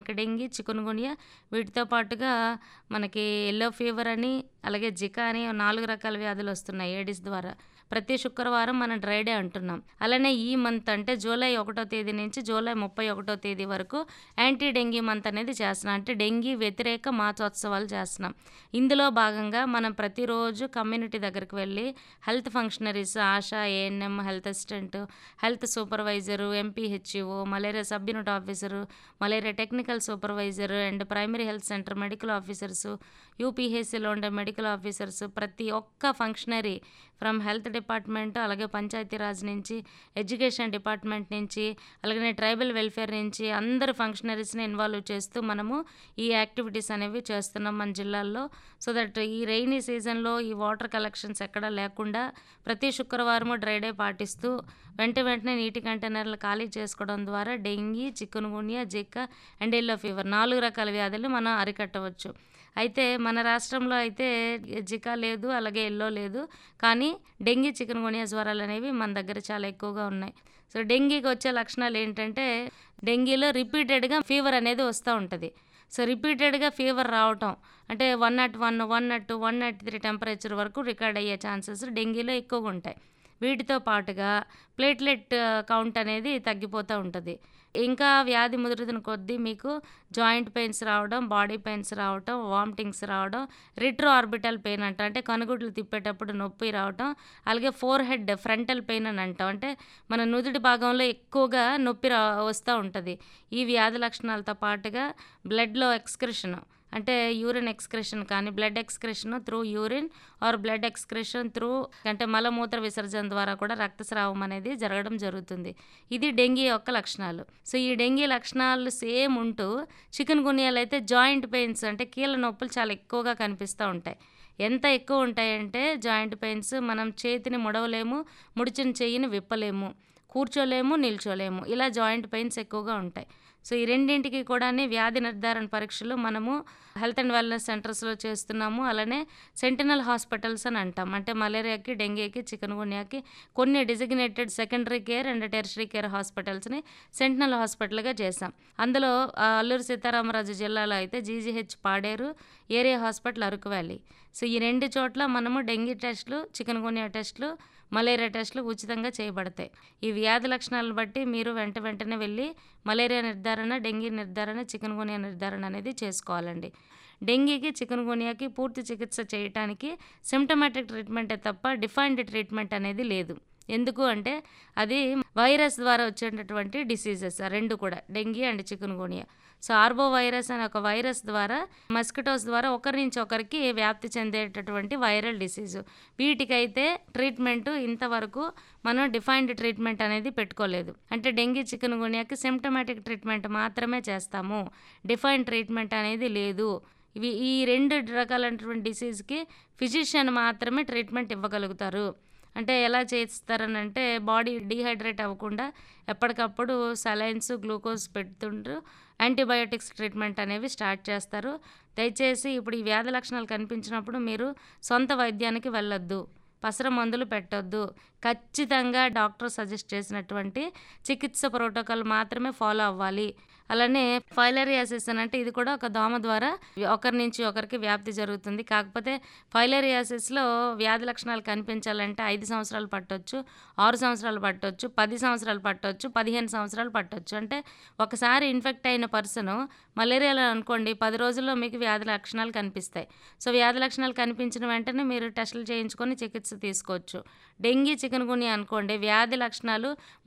Black dengue, chikungunya వీటితో పాటుగా మనకి యెల్లో ఫీవర్ అని, అలాగే జికా అని 4 రకాల వ్యాధులొస్తున్నాయి ఏడిస్ ద్వారా. ప్రతి శుక్రవారం మనం డ్రై డే అంటున్నాం. అలానే ఈ మంత్ అంటే జూలై 1 తేదీ నుంచి జూలై 31 తేదీ వరకు యాంటీ డెంగీ మంత్ అనేది చేస్తున్నాం. అంటే డెంగీ వ్యతిరేక మాసోత్సవాలు చేస్తున్నాం. ఇందులో భాగంగా మనం ప్రతిరోజు కమ్యూనిటీ దగ్గరికి వెళ్లి health functionaries, ASHA, ANM, health assistant, health supervisor, MPHO, malaria sub unit officer, malaria technical supervisor and primary health centre medical officers, యూపీహెచ్‌సిలో ఉండే మెడికల్ ఆఫీసర్స్ ప్రతి ఒక్క ఫంక్షనరీ ఫ్రమ్ హెల్త్ డిపార్ట్‌మెంట్ అలాగే పంచాయతీరాజ్ నుంచి, ఎడ్యుకేషన్ డిపార్ట్‌మెంట్ నుంచి, అలాగనే ట్రైబల్ వెల్ఫేర్ నుంచి అందరు ఫంక్షనరీస్‌ని ఇన్వాల్వ్ చేస్తూ మనము ఈ యాక్టివిటీస్ అనేవి చేస్తున్నాం మన జిల్లాల్లో. సో దట్ ఈ రెయినీ సీజన్‌లో ఈ వాటర్ కలెక్షన్స్ ఎక్కడా లేకుండా ప్రతి శుక్రవారము డ్రై డే పాటిస్తూ వెంట వెంటనే నీటి కంటైనర్లు ఖాళీ చేసుకోవడం ద్వారా dengue, chikungunya, Zika and yellow fever 4 రకాల వ్యాధులు మనం అరికట్టవచ్చు. అయితే మన రాష్ట్రంలో అయితే జికా లేదు, అలాగే యెల్లో లేదు. కానీ డెంగీ, చికున్‌గున్యా జ్వరాలనేవి మన దగ్గర చాలా ఎక్కువగా ఉన్నాయి. సో డెంగీకి వచ్చే లక్షణాలేంటంటే డెంగీలో రిపీటెడ్‌గా ఫీవర్ అనేది వస్తా ఉంటది. సో రిపీటెడ్‌గా ఫీవర్ రావటం అంటే 101, 102, 103 టెంపరేచర్ వరకు రికార్డ్ అయ్యే ఛాన్సెస్ డెంగీలో ఎక్కువగుంటాయి. వీటితో పాటుగా ప్లేట్‌లెట్ కౌంట్ అనేది తగ్గిపోతా ఉంటది. ఇంకా వ్యాధి ముదురుతున్న కొద్దీ మీకు జాయింట్ పెయిన్స్ రావడం, బాడీ పెయిన్స్ రావటం, వామిటింగ్స్ రావడం, రిట్రో ఆర్బిటల్ పెయిన్ అంటాం. అంటే కనుగుడ్లు తిప్పేటప్పుడు నొప్పి రావటం, అలాగే ఫోర్ హెడ్ ఫ్రంటల్ పెయిన్ అని అంటాం. అంటే మన నుదుటి భాగంలో ఎక్కువగా నొప్పి రా వస్తా ఉంటది. ఈ వ్యాధి లక్షణాలతో పాటుగా బ్లడ్‌లో ఎక్స్‌క్రిషన్ అంటే యూరిన్ ఎక్స్‌క్రిషన్ కానీ, blood excretion through urine or blood excretion through అంటే మలమూత్ర విసర్జన ద్వారా కూడా రక్తస్రావం అనేది జరగడం జరుగుతుంది. ఇది డెంగీ యొక్క లక్షణాలు. సో ఈ డెంగీ లక్షణాలు సేమ్ ఉంటూ చికున్‌గున్యాలో అయితే జాయింట్ పెయిన్స్ అంటే కీళ్ళ నొప్పులు చాలా ఎక్కువగా కనిపిస్తా ఉంటాయి. ఎంత ఎక్కువ ఉంటాయంటే జాయింట్ పెయిన్స్ మనం చేతిని ముడవలేము, ముడిచిన చెయ్యిని విప్పలేము, కూర్చోలేము, నిల్చోలేము. ఇలా జాయింట్ పెయిన్స్ ఎక్కువగా ఉంటాయి. సో ఈ రెండింటికి కూడాని వ్యాధి నిర్ధారణ పరీక్షలు మనము హెల్త్ అండ్ వెల్‌నెస్ సెంటర్స్‌లో చేస్తున్నాము. అలానే సెంటినల్ హాస్పిటల్స్ అని అంటాం. అంటే మలేరియాకి, డెంగీకి, చికున్‌గున్యాకి కొన్ని designated secondary care and tertiary care హాస్పిటల్స్‌ని సెంటినల్ హాస్పిటల్‌గా చేశాం. అందులో ఆహ్, అల్లూరి సీతారామరాజు జిల్లాలో అయితే GGH Paderu, area hospital Araku valley. So ఈ 2 చోట్ల మనము డెంగీ టెస్టులు, చికున్‌గున్యా టెస్టులు, మలేరియా టెస్టులు ఉచితంగా చేయబడతాయి. ఈ వ్యాధి లక్షణాలను బట్టి మీరు వెంట వెంటనే వెళ్లి మలేరియా నిర్ధారణ, డెంగీ నిర్ధారణ, చికున్‌గున్యా నిర్ధారణ అనేది చేసుకోవాలండి. డెంగీకి, చికున్‌గున్యాకి పూర్తి చికిత్స చేయటానికి సింప్టమాటిక్ ట్రీట్‌మెంటే తప్ప డిఫైన్డ్ ట్రీట్‌మెంట్ అనేది లేదు. ఎందుకు అంటే అది వైరస్ ద్వారా వచ్చేటటువంటి డిసీజెస్ ఆ 2 కూడా dengue and chikungunya. So arbo virus అనే ఒక వైరస్ ద్వారా మస్కిటోస్ ద్వారా ఒకరి నుంచి ఒకరికి వ్యాప్తి చెందేటటువంటి వైరల్ డిసీజ్. వీటికైతే ట్రీట్‌మెంట్ ఇంతవరకు మనం డిఫైన్డ్ ట్రీట్‌మెంట్ అనేది పెట్టుకోలేదు. అంటే డెంగీ, చికున్‌గున్యాకి సింప్టమాటిక్ ట్రీట్‌మెంట్ మాత్రమే చేస్తాము. డిఫైన్డ్ ట్రీట్‌మెంట్ అనేది లేదు. ఇవి ఈ 2 రకాలైనటువంటి డిసీజ్‌కి ఫిజిషియన్ మాత్రమే ట్రీట్‌మెంట్ ఇవ్వగలుగుతారు. అంటే ఎలా చేస్తారనంటే బాడీ డీహైడ్రేట్ అవ్వకుండా ఎప్పటికప్పుడు సలైన్స్, గ్లూకోజ్ పెడుతుంటూ యాంటీబయోటిక్స్ ట్రీట్‌మెంట్ అనేవి స్టార్ట్ చేస్తారు. దయచేసి ఇప్పుడు ఈ వ్యాధి లక్షణాలు కనిపించినప్పుడు మీరు సొంత వైద్యానికి వెళ్ళొద్దు. పసర మందులు పెట్టొద్దు. ఖచ్చితంగా డాక్టర్ సజెస్ట్ చేసినటువంటి చికిత్స ప్రోటోకాల్ మాత్రమే ఫాలో అవ్వాలి. అలానే ఫైలేరియాసిస్ అనంటే ఇది కూడా ఒక దోమ ద్వారా ఒకరి నుంచి ఒకరికి వ్యాప్తి జరుగుతుంది. కాకపోతే ఫైలేరియాసిస్‌లో వ్యాధి లక్షణాలు కనిపించాలంటే 5 సంవత్సరాలు పట్టొచ్చు, 6 సంవత్సరాలు పట్టొచ్చు, 10 సంవత్సరాలు పట్టొచ్చు, 15 సంవత్సరాలు పట్టొచ్చు. అంటే ఒకసారి ఇన్ఫెక్ట్ అయిన పర్సన్ మలేరియాలో అనుకోండి 10 రోజుల్లో మీకు వ్యాధి లక్షణాలు కనిపిస్తాయి. సో వ్యాధి లక్షణాలు కనిపించిన వెంటనే మీరు టెస్టులు చేయించుకొని చికిత్స తీసుకోవచ్చు. డెంగీ, చికున్‌గున్యా అనుకోండి వ్యాధి లక్షణాలు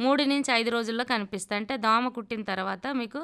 3-5 రోజుల్లో కనిపిస్తాయి. అంటే దోమ కుట్టిన తర్వాత మీకు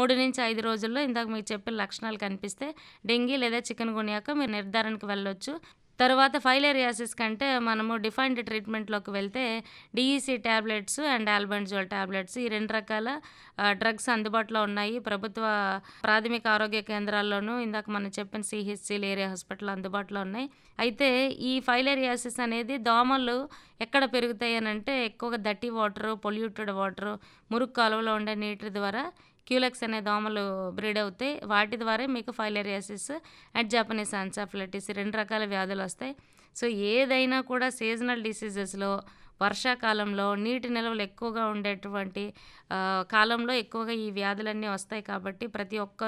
3-5 రోజుల్లో ఇందాక మీకు చెప్పిన లక్షణాలు కనిపిస్తే డెంగీ లేదా చికున్‌గున్యాకు మీరు నిర్ధారణకు వెళ్ళొచ్చు. తరువాత ఫైలేరియాసిస్ కంటే మనము డిఫైన్డ్ ట్రీట్‌మెంట్‌లోకి వెళ్తే DEC tablets and albendazole tablets ఈ 2 రకాల ఆహ్, డ్రగ్స్ అందుబాటులో ఉన్నాయి. ప్రభుత్వ ప్రాథమిక ఆరోగ్య కేంద్రాల్లోనూ ఇందాక మనం చెప్పిన సీహెచ్‌సీలు, ఏరియా హాస్పిటల్ అందుబాటులో ఉన్నాయి. అయితే ఈ ఫైలేరియాసిస్ అనేది దోమలు ఎక్కడ పెరుగుతాయి అనంటే ఎక్కువగా డర్టీ వాటరు, పొల్యూటెడ్ వాటరు, మురుగు కాలువలో ఉండే నీటి ద్వారా క్యూలెక్స్ అనే దోమలు బ్రీడ్ అవుతాయి. వాటి ద్వారా మీకు ఫైలేరియాసిస్ అండ్ జపనీస్ ఎన్సెఫలైటిస్ ఈ 2 రకాల వ్యాధులొస్తాయి. సో ఏదైనా కూడా సీజనల్ డిసీజెస్‌లో వర్షాకాలంలో నీటి నిల్వలు ఎక్కువగా ఉండేటువంటి ఆహ్, కాలంలో ఎక్కువగా ఈ వ్యాధులన్నీ వస్తాయి కాబట్టి ప్రతి ఒక్కరు